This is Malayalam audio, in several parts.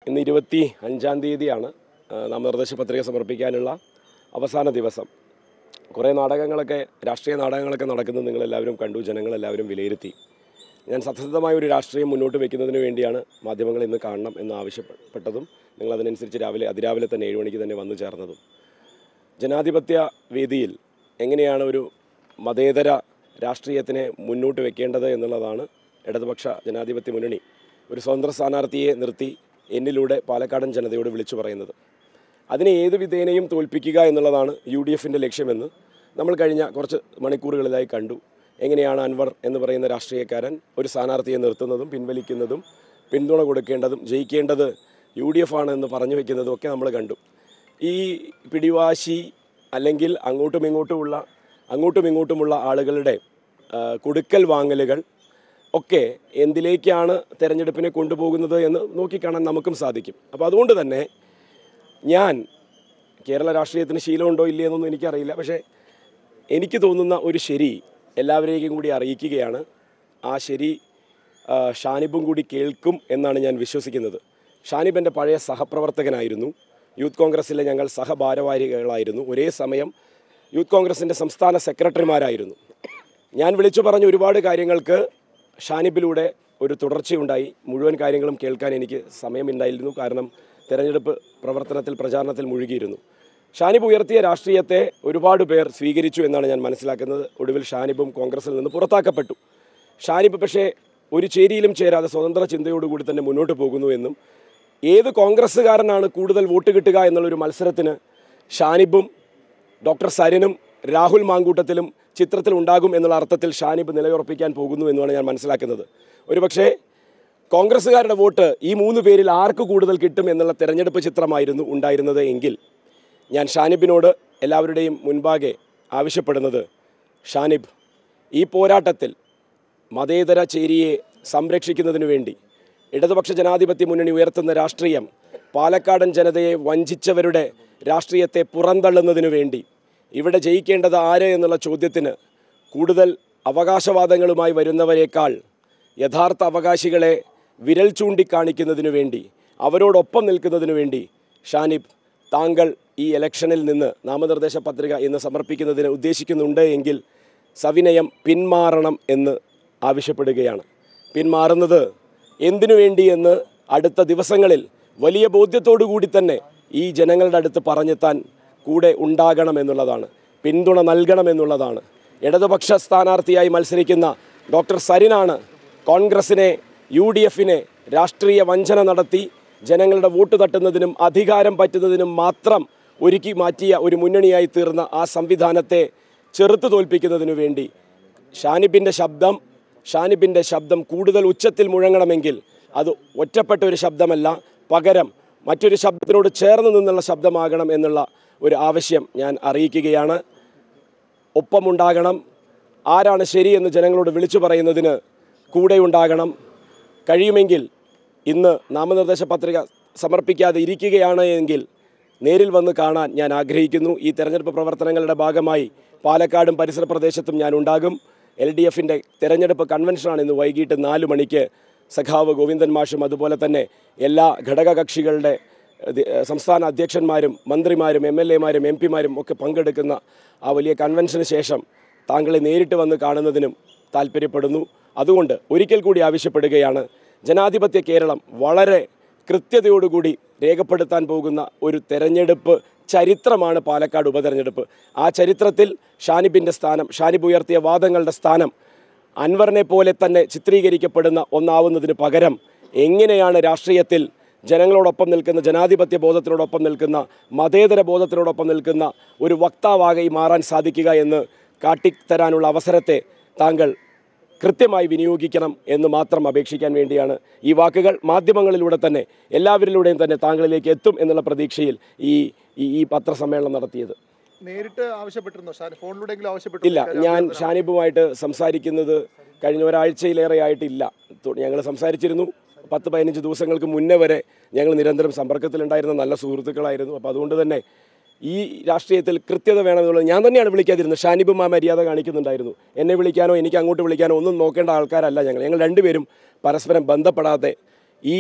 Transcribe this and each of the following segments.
ഇന്ന് ഇരുപത്തി അഞ്ചാം തീയതിയാണ് ആ, നാമനിർദ്ദേശ പത്രിക സമർപ്പിക്കാനുള്ള അവസാന ദിവസം കുറേ നാടകങ്ങളൊക്കെ രാഷ്ട്രീയ നാടകങ്ങളൊക്കെ നടക്കുന്നത് നിങ്ങളെല്ലാവരും കണ്ടു ജനങ്ങളെല്ലാവരും വിലയിരുത്തി ഞാൻ സത്യസന്ധമായ ഒരു രാഷ്ട്രീയം മുന്നോട്ട് വെക്കുന്നതിന് വേണ്ടിയാണ് മാധ്യമങ്ങൾ ഇന്ന് കാണണം എന്ന് ആവശ്യപ്പെട്ടതും നിങ്ങൾ അതിനനുസരിച്ച് രാവിലെ അതിരാവിലെ തന്നെ ഏഴ് മണിക്ക് തന്നെ വന്നു ചേർന്നതും ജനാധിപത്യ വേദിയിൽ എങ്ങനെയാണ് ഒരു മതേതര രാഷ്ട്രീയത്തിനെ മുന്നോട്ട് വെക്കേണ്ടത് എന്നുള്ളതാണ് ഇടതുപക്ഷ ജനാധിപത്യ മുന്നണി ഒരു സ്വതന്ത്ര സ്ഥാനാർത്ഥിയെ നിർത്തി എന്നിലൂടെ പാലക്കാടൻ ജനതയോട് വിളിച്ചു പറയുന്നത് അതിനെ ഏത് വിധേനയും തോൽപ്പിക്കുക എന്നുള്ളതാണ് യു ഡി എഫിൻ്റെ ലക്ഷ്യമെന്ന് നമ്മൾ കഴിഞ്ഞ കുറച്ച് മണിക്കൂറുകളിലായി കണ്ടു എങ്ങനെയാണ് അൻവർ എന്ന് പറയുന്ന രാഷ്ട്രീയക്കാരൻ ഒരു സ്ഥാനാർത്ഥിയെ നിർത്തുന്നതും പിൻവലിക്കുന്നതും പിന്തുണ കൊടുക്കേണ്ടതും ജയിക്കേണ്ടത് യു ഡി എഫ് ആണ് എന്ന് പറഞ്ഞു വെക്കുന്നതും ഒക്കെ നമ്മൾ കണ്ടു ഈ പിടിവാശി അല്ലെങ്കിൽ അങ്ങോട്ടും ഇങ്ങോട്ടുമുള്ള അങ്ങോട്ടും ഇങ്ങോട്ടുമുള്ള ആളുകളുടെ ആ, കൊടുക്കൽ വാങ്ങലുകൾ ഒക്കെ എന്തിലേക്കാണ് തെരഞ്ഞെടുപ്പിനെ കൊണ്ടുപോകുന്നത് എന്ന് നോക്കിക്കാണാൻ നമുക്കും സാധിക്കും അപ്പോൾ അതുകൊണ്ട് തന്നെ ഞാൻ കേരള രാഷ്ട്രീയത്തിന് ശീലമുണ്ടോ ഇല്ലേ എന്നൊന്നും എനിക്കറിയില്ല പക്ഷേ എനിക്ക് തോന്നുന്ന ഒരു ശരി എല്ലാവരെയും കൂടി അറിയിക്കുകയാണ് ആ ശരി ആ, ഷാനിബും കൂടി കേൾക്കും എന്നാണ് ഞാൻ വിശ്വസിക്കുന്നത് ഷാനിബ് എൻ്റെ പഴയ സഹപ്രവർത്തകനായിരുന്നു യൂത്ത് കോൺഗ്രസ്സിലെ ഞങ്ങൾ സഹഭാരവാഹികളായിരുന്നു ഒരേ സമയം യൂത്ത് കോൺഗ്രസിൻ്റെ സംസ്ഥാന സെക്രട്ടറിമാരായിരുന്നു ഞാൻ വിളിച്ചു പറഞ്ഞ ഒരുപാട് കാര്യങ്ങൾക്ക് ഷാനിബിലൂടെ ഒരു തുടർച്ചയുണ്ടായി മുഴുവൻ കാര്യങ്ങളും കേൾക്കാൻ എനിക്ക് സമയമുണ്ടായിരുന്നു കാരണം തെരഞ്ഞെടുപ്പ് പ്രവർത്തനത്തിൽ പ്രചാരണത്തിൽ മുഴുകിയിരുന്നു ഷാനിബ് ഉയർത്തിയ രാഷ്ട്രീയത്തെ ഒരുപാട് പേർ സ്വീകരിച്ചു എന്നാണ് ഞാൻ മനസ്സിലാക്കുന്നത് ഒടുവിൽ ഷാനിബും കോൺഗ്രസിൽ നിന്ന് പുറത്താക്കപ്പെട്ടു ഷാനിബ് പക്ഷേ ഒരു ചേരിയിലും ചേരാതെ സ്വതന്ത്ര ചിന്തയോടുകൂടി തന്നെ മുന്നോട്ട് പോകുന്നു എന്നും ഏത് കോൺഗ്രസ്സുകാരനാണ് കൂടുതൽ വോട്ട് കിട്ടുക എന്നുള്ളൊരു മത്സരത്തിന് ഷാനിബും ഡോക്ടർ സരിനും രാഹുൽ മാങ്കൂട്ടത്തിലും ചിത്രത്തിൽ ഉണ്ടാകും എന്നുള്ള അർത്ഥത്തിൽ ഷാനിബ് നിലയുറപ്പിക്കാൻ പോകുന്നു എന്നുമാണ് ഞാൻ മനസ്സിലാക്കുന്നത് ഒരുപക്ഷേ കോൺഗ്രസ്സുകാരുടെ വോട്ട് ഈ മൂന്ന് പേരിൽ ആർക്ക് കൂടുതൽ കിട്ടും എന്നുള്ള തെരഞ്ഞെടുപ്പ് ചിത്രമായിരുന്നു ഉണ്ടായിരുന്നത് എങ്കിൽ ഞാൻ ഷാനിബിനോട് എല്ലാവരുടെയും മുൻപാകെ ആവശ്യപ്പെടുന്നത് ഷാനിബ് ഈ പോരാട്ടത്തിൽ മതേതര ചേരിയെ സംരക്ഷിക്കുന്നതിനു വേണ്ടി ഇടതുപക്ഷ ജനാധിപത്യ മുന്നണി ഉയർത്തുന്ന രാഷ്ട്രീയം പാലക്കാടൻ ജനതയെ വഞ്ചിച്ചവരുടെ രാഷ്ട്രീയത്തെ പുറന്തള്ളുന്നതിനു വേണ്ടി ഇവിടെ ജയിക്കേണ്ടത് ആര് എന്നുള്ള ചോദ്യത്തിന് കൂടുതൽ അവകാശവാദങ്ങളുമായി വരുന്നവരെക്കാൾ യഥാർത്ഥ അവകാശികളെ വിരൽ ചൂണ്ടിക്കാണിക്കുന്നതിനു വേണ്ടി അവരോടൊപ്പം നിൽക്കുന്നതിനു വേണ്ടി ഷാനിബ് താങ്കൾ ഈ ഇലക്ഷനിൽ നിന്ന് നാമനിർദ്ദേശ പത്രിക ഇന്ന് സമർപ്പിക്കുന്നതിന് ഉദ്ദേശിക്കുന്നുണ്ട് എങ്കിൽ സവിനയം പിന്മാറണം എന്ന് ആവശ്യപ്പെടുകയാണ് പിന്മാറുന്നത് എന്തിനു വേണ്ടി എന്ന് അടുത്ത ദിവസങ്ങളിൽ വലിയ ബോധ്യത്തോടു കൂടി തന്നെ ഈ ജനങ്ങളുടെ അടുത്ത് പറഞ്ഞെത്താൻ കൂടെ ഉണ്ടാകണം എന്നുള്ളതാണ് പിന്തുണ നൽകണം എന്നുള്ളതാണ് ഇടതുപക്ഷ സ്ഥാനാർത്ഥിയായി മത്സരിക്കുന്ന ഡോക്ടർ സരിനാണ് കോൺഗ്രസിനെ യു ഡി എഫിനെ രാഷ്ട്രീയ വഞ്ചന നടത്തി ജനങ്ങളുടെ വോട്ട് തട്ടുന്നതിനും അധികാരം പറ്റുന്നതിനും മാത്രം ഒരുക്കി മാറ്റിയ ഒരു മുന്നണിയായി തീർന്ന ആ സംവിധാനത്തെ ചെറുത്തു തോൽപ്പിക്കുന്നതിനു വേണ്ടി ഷാനിബിൻ്റെ ശബ്ദം ഷാനിബിൻ്റെ ശബ്ദം കൂടുതൽ ഉച്ചത്തിൽ മുഴങ്ങണമെങ്കിൽ അത് ഒറ്റപ്പെട്ട ഒരു ശബ്ദമല്ല പകരം മറ്റൊരു ശബ്ദത്തിനോട് ചേർന്ന് നിന്നുള്ള ശബ്ദമാകണം എന്നുള്ള ഒരു ആവശ്യം ഞാൻ അറിയിക്കുകയാണ് ഒപ്പമുണ്ടാകണം ആരാണ് ശരിയെന്ന് ജനങ്ങളോട് വിളിച്ചു പറയുന്നതിന് കൂടെ ഉണ്ടാകണം കഴിയുമെങ്കിൽ ഇന്ന് നാമനിർദ്ദേശ പത്രിക സമർപ്പിക്കാതെ ഇരിക്കുകയാണ് എങ്കിൽ നേരിൽ വന്ന് കാണാൻ ഞാൻ ആഗ്രഹിക്കുന്നു ഈ തെരഞ്ഞെടുപ്പ് പ്രവർത്തനങ്ങളുടെ ഭാഗമായി പാലക്കാടും പരിസര പ്രദേശത്തും ഞാൻ ഉണ്ടാകും എൽ ഡി എഫിൻ്റെ തെരഞ്ഞെടുപ്പ് കൺവെൻഷനാണ് ഇന്ന് വൈകിട്ട് നാല് മണിക്ക് സഖാവ് ഗോവിന്ദൻ മാഷും അതുപോലെ തന്നെ എല്ലാ ഘടകകക്ഷികളുടെ ഇത്, ഏഹ്, സംസ്ഥാന അധ്യക്ഷന്മാരും മന്ത്രിമാരും എം എൽ എമാരും എം പിമാരും ഒക്കെ പങ്കെടുക്കുന്ന ആ വലിയ കൺവെൻഷന് ശേഷം താങ്കളെ നേരിട്ട് വന്ന് കാണുന്നതിനും താല്പര്യപ്പെടുന്നു അതുകൊണ്ട് ഒരിക്കൽ കൂടി ആവശ്യപ്പെടുകയാണ് ജനാധിപത്യ കേരളം വളരെ കൃത്യതയോടുകൂടി രേഖപ്പെടുത്താൻ പോകുന്ന ഒരു തെരഞ്ഞെടുപ്പ് ചരിത്രമാണ് പാലക്കാട് ഉപതെരഞ്ഞെടുപ്പ് ആ ചരിത്രത്തിൽ ഷാനിബിൻ്റെ സ്ഥാനം ഷാനിബ് ഉയർത്തിയ വാദങ്ങളുടെ സ്ഥാനം അൻവറിനെ പോലെ തന്നെ ചിത്രീകരിക്കപ്പെടുന്ന ഒന്നാവുന്നതിന് പകരം എങ്ങനെയാണ് രാഷ്ട്രീയത്തിൽ ജനങ്ങളോടൊപ്പം നിൽക്കുന്ന ജനാധിപത്യ ബോധത്തിനോടൊപ്പം നിൽക്കുന്ന മതേതര ബോധത്തിനോടൊപ്പം നിൽക്കുന്ന ഒരു വക്താവായി മാറാൻ സാധിക്കുക എന്ന് കാട്ടിത്തരാനുള്ള അവസരത്തെ താങ്കൾ കൃത്യമായി വിനിയോഗിക്കണം എന്ന് മാത്രം അപേക്ഷിക്കാൻ വേണ്ടിയാണ് ഈ വാക്കുകൾ മാധ്യമങ്ങളിലൂടെ തന്നെ എല്ലാവരിലൂടെയും തന്നെ താങ്കളിലേക്ക് എത്തും എന്നുള്ള പ്രതീക്ഷയിൽ ഈ ഈ- ഈ പത്രസമ്മേളനം നടത്തിയത് നേരിട്ട് ആവശ്യപ്പെട്ടിരുന്നോ ഷാൻ ഫോണിലൂടെങ്കിലും ആവശ്യപ്പെട്ടു ഇല്ല ഞാൻ ഷാനിബുമായിട്ട് സംസാരിക്കുന്നത് കഴിഞ്ഞ ഒരാഴ്ചയിലേറെ ആയിട്ടില്ല ഞങ്ങൾ സംസാരിച്ചിരുന്നു പത്ത് പതിനഞ്ച് ദിവസങ്ങൾക്ക് മുന്നേ വരെ ഞങ്ങൾ നിരന്തരം സമ്പർക്കത്തിലുണ്ടായിരുന്ന നല്ല സുഹൃത്തുക്കളായിരുന്നു അപ്പോൾ അതുകൊണ്ട് തന്നെ ഈ രാഷ്ട്രീയത്തിൽ കൃത്യത വേണമെന്നുള്ളത് ഞാൻ തന്നെയാണ് വിളിക്കാതിരുന്നത് ഷാനിബും ആ മര്യാദ കാണിക്കുന്നുണ്ടായിരുന്നു എന്നെ വിളിക്കാനോ എനിക്ക് അങ്ങോട്ട് വിളിക്കാനോ ഒന്നും നോക്കേണ്ട ആൾക്കാരല്ല ഞങ്ങൾ ഞങ്ങൾ രണ്ടുപേരും പരസ്പരം ബന്ധപ്പെടാതെ ഈ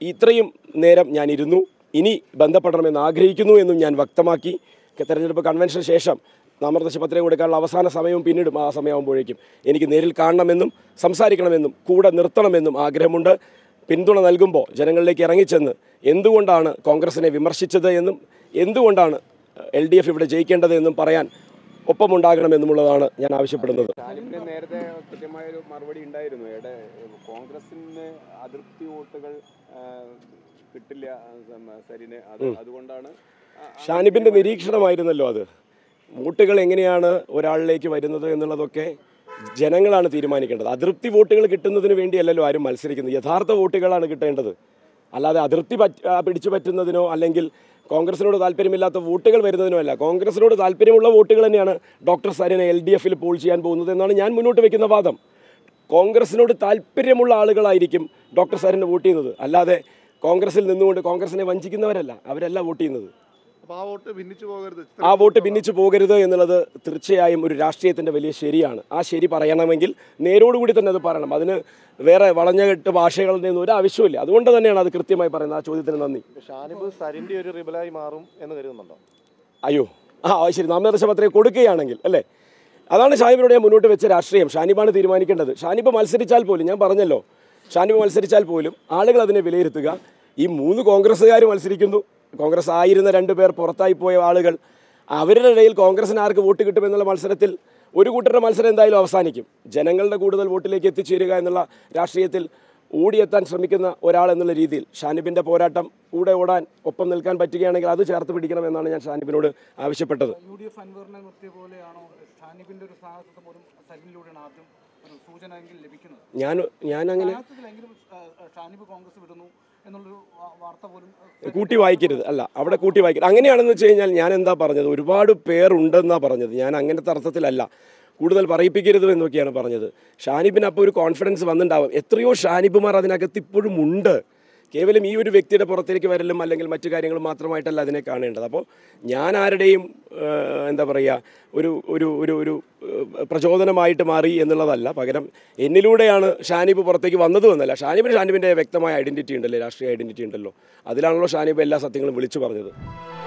ഇത്രയും നേരം ഞാൻ ഇരുന്നു ഇനി ബന്ധപ്പെടണമെന്ന് ആഗ്രഹിക്കുന്നു എന്നും ഞാൻ വ്യക്തമാക്കി തെരഞ്ഞെടുപ്പ് കൺവെൻഷന് ശേഷം നാമനിർദ്ദേശ പത്രിക കൊടുക്കാനുള്ള അവസാന സമയവും പിന്നീടും ആ സമയമാകുമ്പോഴേക്കും എനിക്ക് നേരിൽ കാണണമെന്നും സംസാരിക്കണമെന്നും കൂടെ നിർത്തണമെന്നും ആഗ്രഹമുണ്ട് പിന്തുണ നൽകുമ്പോൾ ജനങ്ങളിലേക്ക് ഇറങ്ങിച്ചെന്ന് എന്തുകൊണ്ടാണ് കോൺഗ്രസിനെ വിമർശിച്ചത് എന്നും എന്തുകൊണ്ടാണ് എൽ ഡി എഫ് ഇവിടെ ജയിക്കേണ്ടത് എന്നും പറയാൻ ഒപ്പമുണ്ടാകണമെന്നുമുള്ളതാണ് ഞാൻ ആവശ്യപ്പെടുന്നത് ഷാനിബിന് നേരത്തെ കൃത്യമായ ഒരു മറുപടി ഉണ്ടായിരുന്നു ഇവിടെ കോൺഗ്രസിന് അതൃപ്തി വോട്ടുകൾ ആ, കിട്ടില്ല ആ, സം- സരിന് അത് അതുകൊണ്ടാണ് ആ- ആ ഷാനിബിൻ്റെ നിരീക്ഷണമായിരുന്നല്ലോ അത് വോട്ടുകൾ എങ്ങനെയാണ് ഒരാളിലേക്ക് വരുന്നത് എന്നുള്ളതൊക്കെ ജനങ്ങളാണ് തീരുമാനിക്കേണ്ടത് അതൃപ്തി വോട്ടുകൾ കിട്ടുന്നതിന് വേണ്ടിയല്ലല്ലോ ആരും മത്സരിക്കുന്നത് യഥാർത്ഥ വോട്ടുകളാണ് കിട്ടേണ്ടത് അല്ലാതെ അതൃപ്തി പറ്റ ആ, പിടിച്ചു പറ്റുന്നതിനോ അല്ലെങ്കിൽ കോൺഗ്രസിനോട് താല്പര്യമില്ലാത്ത വോട്ടുകൾ വരുന്നതിനോ അല്ല കോൺഗ്രസിനോട് താല്പര്യമുള്ള വോട്ടുകൾ തന്നെയാണ് ഡോക്ടർ സരിനെ എൽ ഡി എഫിൽ പോൾ ചെയ്യാൻ പോകുന്നത് എന്നാണ് ഞാൻ മുന്നോട്ട് വെക്കുന്ന വാദം കോൺഗ്രസിനോട് താല്പര്യമുള്ള ആളുകളായിരിക്കും ഡോക്ടർ സരിന് വോട്ട് ചെയ്യുന്നത് അല്ലാതെ കോൺഗ്രസിൽ നിന്നുകൊണ്ട് കോൺഗ്രസിനെ വഞ്ചിക്കുന്നവരല്ല അവരല്ല വോട്ട് ചെയ്യുന്നത് അപ്പൊ ആ വോട്ട് ഭിന്നിച്ചു പോകരുത് ആ വോട്ട് ഭിന്നിച്ചു പോകരുത് എന്നുള്ളത് തീർച്ചയായും ഒരു രാഷ്ട്രീയത്തിൻ്റെ വലിയ ശരിയാണ് ആ ശരി പറയണമെങ്കിൽ നേരോടുകൂടി തന്നെ അത് പറയണം അതിന് വേറെ വളഞ്ഞകെട്ട് ഭാഷകളുടെ ഒന്നും ഒരു ആവശ്യമില്ല അതുകൊണ്ട് തന്നെയാണ് അത് കൃത്യമായി പറയുന്നത് ആ ചോദ്യത്തിന് നന്ദി ഷാനിബ് സരിന്റെ ഒരു റിബലായി മാറും എന്ന് കരുതുന്നുണ്ടോ അയ്യോ ആ അത് ശരി നാമനിർദ്ദേശ പത്രിക കൊടുക്കുകയാണെങ്കിൽ അല്ലേ അതാണ് ഷാനിബിനോട് ഞാൻ മുന്നോട്ട് വെച്ച രാഷ്ട്രീയം ഷാനിബാണ് തീരുമാനിക്കേണ്ടത് ഷാനിബ് മത്സരിച്ചാൽ പോലും ഞാൻ പറഞ്ഞല്ലോ ഷാനിബ് മത്സരിച്ചാൽ പോലും ആളുകൾ അതിനെ വിലയിരുത്തുക ഈ മൂന്ന് കോൺഗ്രസ്സുകാർ മത്സരിക്കുന്നു കോൺഗ്രസ് ആയിരുന്ന രണ്ട് പേർ പുറത്തായി പോയ ആളുകൾ അവരുടെ ഇടയിൽ കോൺഗ്രസിന് ആർക്ക് വോട്ട് കിട്ടുമെന്നുള്ള മത്സരത്തിൽ ഒരു കൂട്ടരുടെ മത്സരം എന്തായാലും അവസാനിക്കും ജനങ്ങളുടെ കൂടുതൽ വോട്ടിലേക്ക് എത്തിച്ചേരുക എന്നുള്ള രാഷ്ട്രീയത്തിൽ ഓടിയെത്താൻ ശ്രമിക്കുന്ന ഒരാൾ എന്നുള്ള രീതിയിൽ ഷാനിബിൻ്റെ പോരാട്ടം കൂടെ ഓടാൻ ഒപ്പം നിൽക്കാൻ പറ്റുകയാണെങ്കിൽ അത് ചേർത്ത് പിടിക്കണമെന്നാണ് ഞാൻ ഷാനിബിനോട് ആവശ്യപ്പെട്ടത് യു ഡി എഫ് അൻവറിനെ നിർത്തിയ പോലെയാണോ ഷാനിബിന്റെ ഒരു സാഹസത്തെ പോലും സരിനിലൂടെയാണ് ആദ്യം ഒരു സൂചന എങ്കിലും ലഭിക്കുന്നത് ഞാൻ ഞാൻ അങ്ങനെ യഥാർത്ഥത്തിലെങ്കിലും ആ, ആ, ഷാനിബ് കോൺഗ്രസ് വിടുന്നു എന്നുള്ളൊരു വാ- വാർത്ത പോലും ആ, കൂട്ടി വായിക്കരുത് അല്ല അവിടെ കൂട്ടി വായിക്കരുത് അങ്ങനെയാണെന്ന് വെച്ച് കഴിഞ്ഞാൽ ഞാൻ എന്താ പറഞ്ഞത് ഒരുപാട് പേരുണ്ടെന്നാണ് പറഞ്ഞത് ഞാൻ അങ്ങനത്തെ അർത്ഥത്തിലല്ല കൂടുതൽ പറയിപ്പിക്കരുത് എന്നൊക്കെയാണ് പറഞ്ഞത് ഷാനിബിന് അപ്പോൾ ഒരു കോൺഫിഡൻസ് വന്നിട്ടുണ്ടാവും എത്രയോ ഷാനിബുമാർ അതിനകത്ത് ഇപ്പോഴും ഉണ്ട് കേവലം ഈ ഒരു വ്യക്തിയുടെ പുറത്തേക്ക് വരലും അല്ലെങ്കിൽ മറ്റു കാര്യങ്ങളും മാത്രമായിട്ടല്ല അതിനെ കാണേണ്ടത് അപ്പോൾ ഞാൻ ആരുടെയും ആ, എന്താ പറയുക ഒരു ഒരു ഒരു ഒരു ആ, പ്രചോദനമായിട്ട് മാറി എന്നുള്ളതല്ല പകരം എന്നിലൂടെയാണ് ഷാനിബ് പുറത്തേക്ക് വന്നതും എന്നല്ല ഷാനിബിന് ഷാനിബിൻ്റെ വ്യക്തമായ ഐഡൻറ്റിറ്റി ഉണ്ടല്ലേ രാഷ്ട്രീയ ഐഡൻറ്റിറ്റി ഉണ്ടല്ലോ അതിലാണല്ലോ ഷാനിബ് എല്ലാ സത്യങ്ങളും വിളിച്ചു പറഞ്ഞത്